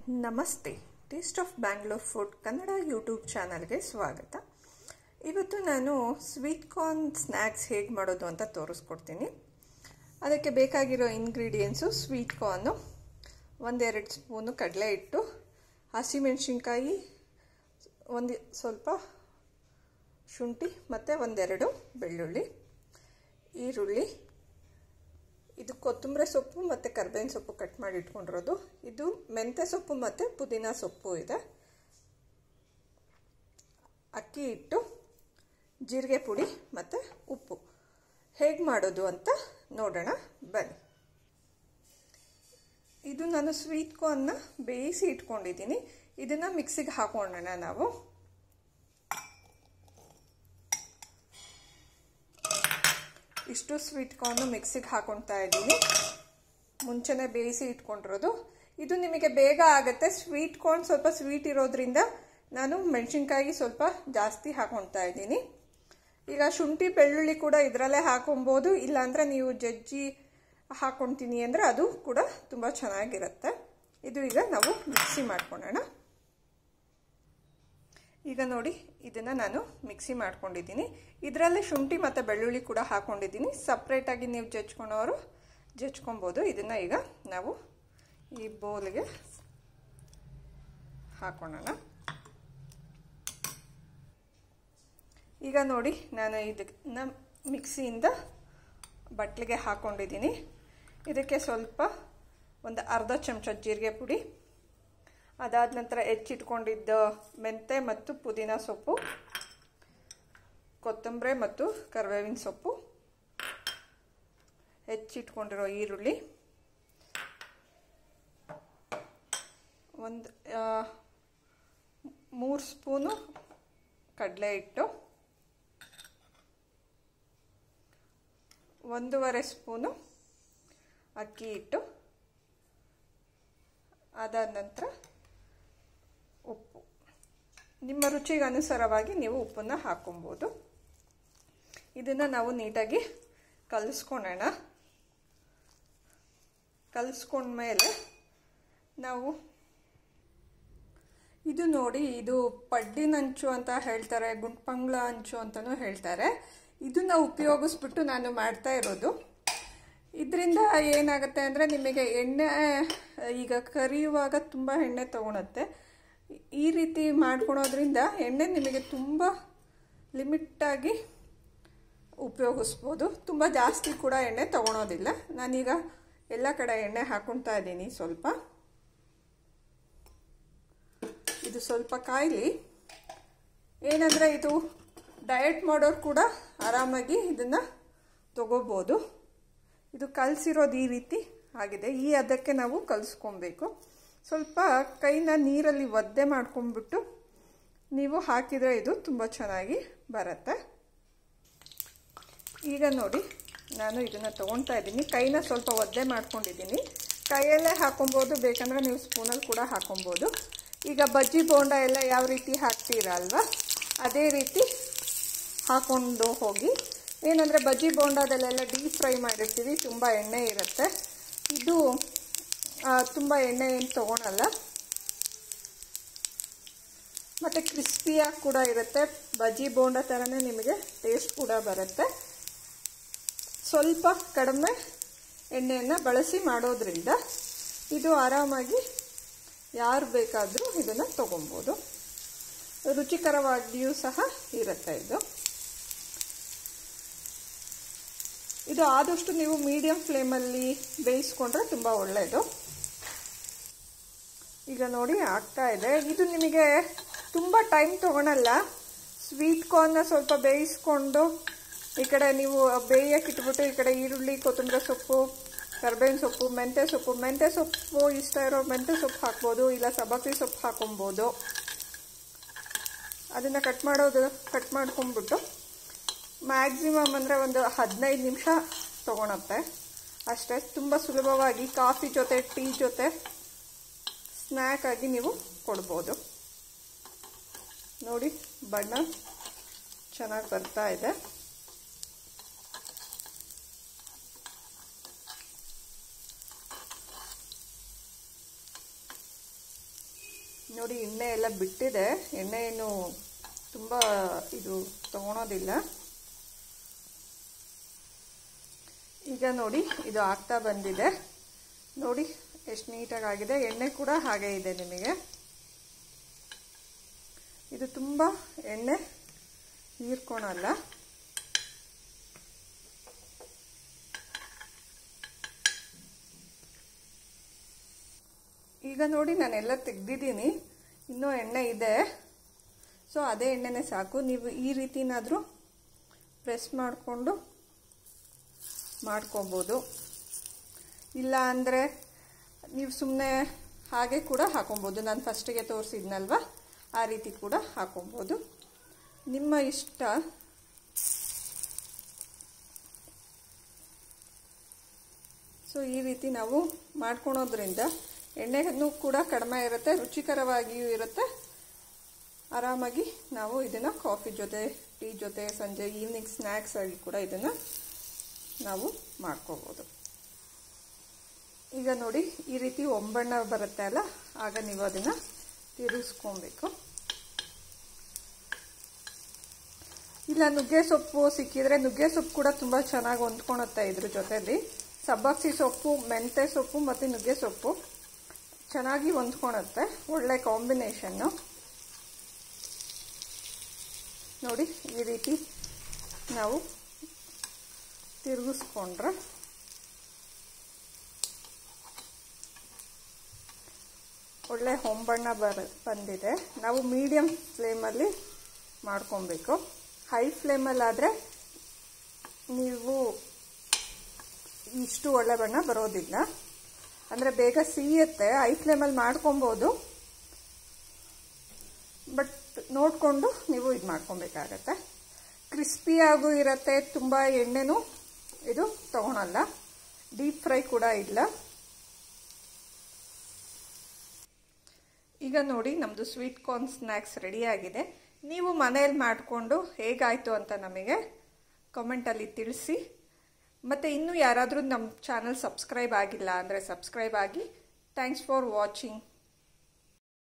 ನಮಸ್ತೆ taste of Bangalore food Kannada YouTube ಚಾನಲ್ಗೆ ಸ್ವಾಗತ ಇವತ್ತು ನಾನು ಸ್ವೀಟ್ ಕಾರ್ನ್ ಸ್ನ್ಯಾಕ್ಸ್ ಹೇಗೆ ಮಾಡೋದು ಅಂತ ತೋರಿಸ್ಕೊಡ್ತೀನಿ ಅದಕ್ಕೆ ಬೇಕಾಗಿರೋ ಇಂಗ್ರೀಡಿಯೆಂಟ್ಸು ಸ್ವೀಟ್ ಕಾರ್ನು ಒಂದೆರಡು ಸ್ಪೂನು ಕಡಲೆ ಹಿಟ್ಟು ಹಸಿಮೆಣಸಿನ್ಕಾಯಿ ಒಂದು ಸ್ವಲ್ಪ ಶುಂಠಿ ಮತ್ತು ಒಂದೆರಡು ಬೆಳ್ಳುಳ್ಳಿ ಈರುಳ್ಳಿ ಇದು ಕೊತ್ತಂಬರಿ ಸೊಪ್ಪು ಮತ್ತು ಕರ್ಬೇವಿನ ಸೊಪ್ಪು ಕಟ್ ಮಾಡಿ ಇಟ್ಕೊಂಡಿರೋದು ಇದು ಮೆಂತ್ಯ ಸೊಪ್ಪು ಮತ್ತು ಪುದೀನ ಸೊಪ್ಪು ಇದೆ ಅಕ್ಕಿ ಹಿಟ್ಟು ಜೀರಿಗೆ ಪುಡಿ ಮತ್ತು ಉಪ್ಪು ಹೇಗೆ ಮಾಡೋದು ಅಂತ ನೋಡೋಣ ಬನ್ನಿ ಇದು ನಾನು ಸ್ವೀಟ್ ಕಾರ್ನ್ನ ಬೇಯಿಸಿ ಇಟ್ಕೊಂಡಿದ್ದೀನಿ ಇದನ್ನು ಮಿಕ್ಸಿಗೆ ಹಾಕೊಳ್ಳೋಣ ನಾವು ಇಷ್ಟು ಸ್ವೀಟ್ ಕಾರ್ನು ಮಿಕ್ಸಿಗೆ ಹಾಕೊಳ್ತಾ ಇದ್ದೀನಿ ಮುಂಚೆನೇ ಬೇಯಿಸಿ ಇಟ್ಕೊಂಡಿರೋದು ಇದು ನಿಮಗೆ ಬೇಗ ಆಗುತ್ತೆ ಸ್ವೀಟ್ ಕಾರ್ನ್ ಸ್ವಲ್ಪ ಸ್ವೀಟ್ ಇರೋದ್ರಿಂದ ನಾನು ಮೆಣಸಿನ್ಕಾಯಿ ಸ್ವಲ್ಪ ಜಾಸ್ತಿ ಹಾಕೊಳ್ತಾ ಇದ್ದೀನಿ ಈಗ ಶುಂಠಿ ಬೆಳ್ಳುಳ್ಳಿ ಕೂಡ ಇದರಲ್ಲೇ ಹಾಕೊಬೋದು ಇಲ್ಲಾಂದರೆ ನೀವು ಜಜ್ಜಿ ಹಾಕೊಳ್ತೀನಿ ಅಂದರೆ ಅದು ಕೂಡ ತುಂಬ ಚೆನ್ನಾಗಿರುತ್ತೆ ಇದು ಈಗ ನಾವು ಮಿಕ್ಸಿ ಮಾಡ್ಕೊಳ್ಳೋಣ ಈಗ ನೋಡಿ ಇದನ್ನು ನಾನು ಮಿಕ್ಸಿ ಮಾಡ್ಕೊಂಡಿದ್ದೀನಿ ಇದರಲ್ಲಿ ಶುಂಠಿ ಮತ್ತು ಬೆಳ್ಳುಳ್ಳಿ ಕೂಡ ಹಾಕ್ಕೊಂಡಿದ್ದೀನಿ ಸಪ್ರೇಟಾಗಿ ನೀವು ಜಜ್ಕೊಳೋರು ಜಜ್ಕೊಬೋದು ಇದನ್ನು ಈಗ ನಾವು ಈ ಬೌಲ್ಗೆ ಹಾಕೊಳ್ಳೋಣ ಈಗ ನೋಡಿ ನಾನು ಇದನ್ನ ಮಿಕ್ಸಿಯಿಂದ ಬಟ್ಲಿಗೆ ಹಾಕ್ಕೊಂಡಿದ್ದೀನಿ ಇದಕ್ಕೆ ಸ್ವಲ್ಪ ಒಂದು ಅರ್ಧ ಚಮಚ ಜೀರಿಗೆ ಪುಡಿ ಅದಾದ ನಂತರ ಹೆಚ್ಚಿಟ್ಕೊಂಡಿದ್ದ ಮೆಂತೆ ಮತ್ತು ಪುದೀನ ಸೊಪ್ಪು ಕೊತ್ತಂಬರಿ ಮತ್ತು ಕರಿಬೇವಿನ ಸೊಪ್ಪು ಹೆಚ್ಚಿಟ್ಕೊಂಡಿರೋ ಈರುಳ್ಳಿ ಒಂದು ಮೂರು ಸ್ಪೂನು ಕಡಲೆ ಹಿಟ್ಟು ಒಂದೂವರೆ ಸ್ಪೂನು ಅಕ್ಕಿ ಹಿಟ್ಟು ಅದಾದ ನಂತರ ಉಪ್ಪು ನಿಮ್ಮ ರುಚಿಗೆ ಅನುಸಾರವಾಗಿ ನೀವು ಉಪ್ಪನ್ನು ಹಾಕೊಬೋದು ಇದನ್ನು ನಾವು ನೀಟಾಗಿ ಕಲಿಸ್ಕೊಳ್ಳೋಣ ಕಲಿಸ್ಕೊಂಡ್ಮೇಲೆ ನಾವು ಇದು ನೋಡಿ ಇದು ಪಡ್ಡಿನ ಅಂಚು ಅಂತ ಹೇಳ್ತಾರೆ ಗುಂಟ್ಪಂಗ್ಳ ಅಂಚು ಅಂತಲೂ ಹೇಳ್ತಾರೆ ಇದನ್ನ ಉಪಯೋಗಿಸ್ಬಿಟ್ಟು ನಾನು ಮಾಡ್ತಾ ಇರೋದು ಇದರಿಂದ ಏನಾಗುತ್ತೆ ಅಂದರೆ ನಿಮಗೆ ಎಣ್ಣೆ ಈಗ ಕರಿಯುವಾಗ ತುಂಬ ಎಣ್ಣೆ ತೊಗೊಳುತ್ತೆ ಈ ರೀತಿ ಮಾಡ್ಕೊಳೋದ್ರಿಂದ ಎಣ್ಣೆ ನಿಮಗೆ ತುಂಬ ಲಿಮಿಟ್ಟಾಗಿ ಉಪಯೋಗಿಸ್ಬೋದು ತುಂಬ ಜಾಸ್ತಿ ಕೂಡ ಎಣ್ಣೆ ತೊಗೊಳೋದಿಲ್ಲ ನಾನೀಗ ಎಲ್ಲ ಕಡೆ ಎಣ್ಣೆ ಹಾಕೊಳ್ತಾ ಇದ್ದೀನಿ ಸ್ವಲ್ಪ ಇದು ಸ್ವಲ್ಪ ಕಾಯಿಲಿ ಏನಂದರೆ ಇದು ಡಯಟ್ ಮಾಡೋರು ಕೂಡ ಆರಾಮಾಗಿ ಇದನ್ನು ತಗೋಬೋದು ಇದು ಕಲಸಿರೋದು ಈ ರೀತಿ ಆಗಿದೆ ಈ ಅದಕ್ಕೆ ನಾವು ಕಲಿಸ್ಕೊಬೇಕು ಸ್ವಲ್ಪ ಕೈನ ನೀರಲ್ಲಿ ಒದ್ದೆ ಮಾಡ್ಕೊಂಡ್ಬಿಟ್ಟು ನೀವು ಹಾಕಿದರೆ ಇದು ತುಂಬ ಚೆನ್ನಾಗಿ ಬರುತ್ತೆ ಈಗ ನೋಡಿ ನಾನು ಇದನ್ನು ತೊಗೊಳ್ತಾ ಇದ್ದೀನಿ ಕೈನ ಸ್ವಲ್ಪ ಒದ್ದೆ ಮಾಡ್ಕೊಂಡಿದ್ದೀನಿ ಕೈಯಲ್ಲೇ ಹಾಕೊಬೋದು ಬೇಕಂದರೆ ನೀವು ಸ್ಪೂನಲ್ಲಿ ಕೂಡ ಹಾಕೊಬೋದು ಈಗ ಬಜ್ಜಿ ಬೋಂಡ ಎಲ್ಲ ಯಾವ ರೀತಿ ಹಾಕ್ತೀರಾ ಅಲ್ವಾ ಅದೇ ರೀತಿ ಹಾಕ್ಕೊಂಡು ಹೋಗಿ ಏನಂದರೆ ಬಜ್ಜಿ ಬೋಂಡದಲ್ಲೆಲ್ಲ ಡೀಪ್ ಫ್ರೈ ಮಾಡಿರ್ತೀವಿ ತುಂಬ ಎಣ್ಣೆ ಇರುತ್ತೆ ಇದು ತುಂಬ ಎಣ್ಣೆ ಏನು ತೊಗೊಳಲ್ಲ ಮತ್ತು ಕ್ರಿಸ್ಪಿಯಾಗಿ ಕೂಡ ಇರುತ್ತೆ ಬಜ್ಜಿ ಬೋಂಡ ಥರನೇ ನಿಮಗೆ ಟೇಸ್ಟ್ ಕೂಡ ಬರುತ್ತೆ ಸ್ವಲ್ಪ ಕಡಿಮೆ ಎಣ್ಣೆಯನ್ನು ಬಳಸಿ ಮಾಡೋದ್ರಿಂದ ಇದು ಆರಾಮಾಗಿ ಯಾರು ಬೇಕಾದರೂ ಇದನ್ನು ತೊಗೊಬೋದು ರುಚಿಕರವಾಗಿಯೂ ಸಹ ಇರುತ್ತೆ ಇದು ಇದು ಆದಷ್ಟು ನೀವು ಮೀಡಿಯಂ ಫ್ಲೇಮಲ್ಲಿ ಬೇಯಿಸ್ಕೊಂಡ್ರೆ ತುಂಬ ಒಳ್ಳೆಯದು ಈಗ ನೋಡಿ ಆಗ್ತಾ ಇದೆ ಇದು ನಿಮಗೆ ತುಂಬ ಟೈಮ್ ತೊಗೊಳಲ್ಲ ಸ್ವೀಟ್ ಕಾರ್ನ ಸ್ವಲ್ಪ ಬೇಯಿಸ್ಕೊಂಡು ಈ ಕಡೆ ನೀವು ಬೇಯಕ್ಕೆ ಇಟ್ಬಿಟ್ಟು ಈ ಕಡೆ ಈರುಳ್ಳಿ ಕೊತ್ತಂಬರಿ ಸೊಪ್ಪು ಕರ್ಬೇವಿನ ಸೊಪ್ಪು ಮೆಂತ್ಯ ಸೊಪ್ಪು ಮೆಂತ್ಯ ಸೊಪ್ಪು ಇಷ್ಟ ಇರೋ ಮೆಂತ್ಯ ಸೊಪ್ಪು ಹಾಕ್ಬೋದು ಇಲ್ಲ ಸಬಾಕಿ ಸೊಪ್ಪು ಹಾಕೊಬೋದು ಅದನ್ನು ಕಟ್ ಮಾಡೋದು ಕಟ್ ಮಾಡ್ಕೊಂಬಿಟ್ಟು ಮ್ಯಾಕ್ಸಿಮಮ್ ಅಂದರೆ ಒಂದು ಹದಿನೈದು ನಿಮಿಷ ತೊಗೊಳತ್ತೆ ಅಷ್ಟೇ ತುಂಬ ಸುಲಭವಾಗಿ ಕಾಫಿ ಜೊತೆ ಟೀ ಜೊತೆ ಸ್ನ್ಯಾಕ್ ಆಗಿ ನೀವು ಕೊಡ್ಬೋದು ನೋಡಿ ಬಣ್ಣ ಚೆನ್ನಾಗಿ ಬರ್ತಾ ಇದೆ ನೋಡಿ ಎಣ್ಣೆ ಎಲ್ಲ ಬಿಟ್ಟಿದೆ ಎಣ್ಣೆ ಏನು ತುಂಬ ಇದು ತಗೊಳೋದಿಲ್ಲ ಈಗ ನೋಡಿ ಇದು ಆಗ್ತಾ ಬಂದಿದೆ ನೋಡಿ ಎಷ್ಟು ನೀಟಾಗಿ ಆಗಿದೆ ಎಣ್ಣೆ ಕೂಡ ಹಾಗೆ ಇದೆ ನಿಮಗೆ ಇದು ತುಂಬ ಎಣ್ಣೆ ಹೀರ್ಕೊಳಲ್ಲ ಈಗ ನೋಡಿ ನಾನೆಲ್ಲ ತೆಗ್ದಿದ್ದೀನಿ ಇನ್ನೂ ಎಣ್ಣೆ ಇದೆ ಸೊ ಅದೇ ಎಣ್ಣೆನೇ ಸಾಕು ನೀವು ಈ ರೀತಿನಾದರೂ ಪ್ರೆಸ್ ಮಾಡಿಕೊಂಡು ಮಾಡ್ಕೊಬೋದು ಇಲ್ಲ ಅಂದರೆ ನೀವು ಸುಮ್ಮನೆ ಹಾಗೆ ಕೂಡ ಹಾಕೊಬೋದು ನಾನು ಫಸ್ಟಿಗೆ ತೋರಿಸಿದ್ನಲ್ವ ಆ ರೀತಿ ಕೂಡ ಹಾಕೊಬೋದು ನಿಮ್ಮ ಇಷ್ಟ ಸೊ ಈ ರೀತಿ ನಾವು ಮಾಡ್ಕೊಳೋದ್ರಿಂದ ಎಣ್ಣೆನೂ ಕೂಡ ಕಡಿಮೆ ಇರುತ್ತೆ ರುಚಿಕರವಾಗಿಯೂ ಇರುತ್ತೆ ಆರಾಮಾಗಿ ನಾವು ಇದನ್ನು ಕಾಫಿ ಜೊತೆ ಟೀ ಜೊತೆ ಸಂಜೆ ಈವ್ನಿಂಗ್ ಸ್ನ್ಯಾಕ್ಸ್ ಆಗಿ ಕೂಡ ಇದನ್ನು ನಾವು ಮಾಡ್ಕೋಬೋದು ಈಗ ನೋಡಿ ಈ ರೀತಿ ಒಂಬಣ್ಣ ಬರುತ್ತೆ ಅಲ್ಲ ಆಗ ನೀವು ಅದನ್ನು ತಿರುಗಿಸ್ಕೊಬೇಕು ಇಲ್ಲ ನುಗ್ಗೆ ಸೊಪ್ಪು ಸಿಕ್ಕಿದ್ರೆ ನುಗ್ಗೆ ಸೊಪ್ಪು ಕೂಡ ತುಂಬ ಚೆನ್ನಾಗಿ ಹೊಂದ್ಕೊಳುತ್ತೆ ಇದ್ರ ಜೊತೆಲಿ ಸಬ್ಬಕ್ಸಿ ಸೊಪ್ಪು ಮೆಂತೆ ಸೊಪ್ಪು ಮತ್ತು ನುಗ್ಗೆ ಸೊಪ್ಪು ಚೆನ್ನಾಗಿ ಹೊಂದ್ಕೊಳುತ್ತೆ ಒಳ್ಳೆ ಕಾಂಬಿನೇಷನ್ನು ನೋಡಿ ಈ ರೀತಿ ನಾವು ತಿರುಗಿಸ್ಕೊಂಡ್ರೆ ಒಳ್ಳೆ ಹೊಂಬಣ್ಣ ಬರ ಬಂದಿದೆ ನಾವು ಮೀಡಿಯಮ್ ಫ್ಲೇಮಲ್ಲಿ ಮಾಡ್ಕೊಬೇಕು ಹೈ ಫ್ಲೇಮಲ್ಲಾದರೆ ನೀವು ಇಷ್ಟು ಒಳ್ಳೆ ಬಣ್ಣ ಬರೋದಿಲ್ಲ ಅಂದರೆ ಬೇಗ ಸಿಹಿಯುತ್ತೆ ಹೈ ಫ್ಲೇಮಲ್ಲಿ ಮಾಡ್ಕೊಬೋದು ಬಟ್ ನೋಡಿಕೊಂಡು ನೀವು ಇದು ಮಾಡ್ಕೊಬೇಕಾಗತ್ತೆ ಕ್ರಿಸ್ಪಿಯಾಗೂ ಇರುತ್ತೆ ತುಂಬ ಎಣ್ಣೆನೂ ಇದು ತಗೊಳಲ್ಲ ಡೀಪ್ ಫ್ರೈ ಕೂಡ ಇಲ್ಲ ಈಗ ನೋಡಿ ನಮ್ಮದು ಸ್ವೀಟ್ ಕಾರ್ನ್ ಸ್ನ್ಯಾಕ್ಸ್ ರೆಡಿಯಾಗಿದೆ ನೀವು ಮನೇಲಿ ಮಾಡಿಕೊಂಡು ಹೇಗಾಯಿತು ಅಂತ ನಮಗೆ ಕಮೆಂಟಲ್ಲಿ ತಿಳಿಸಿ ಮತ್ತು ಇನ್ನೂ ಯಾರಾದರೂ ನಮ್ಮ ಚಾನಲ್ ಸಬ್ಸ್ಕ್ರೈಬ್ ಆಗಿಲ್ಲ ಅಂದರೆ ಸಬ್ಸ್ಕ್ರೈಬ್ ಆಗಿ ಥ್ಯಾಂಕ್ಸ್ ಫಾರ್ ವಾಚಿಂಗ್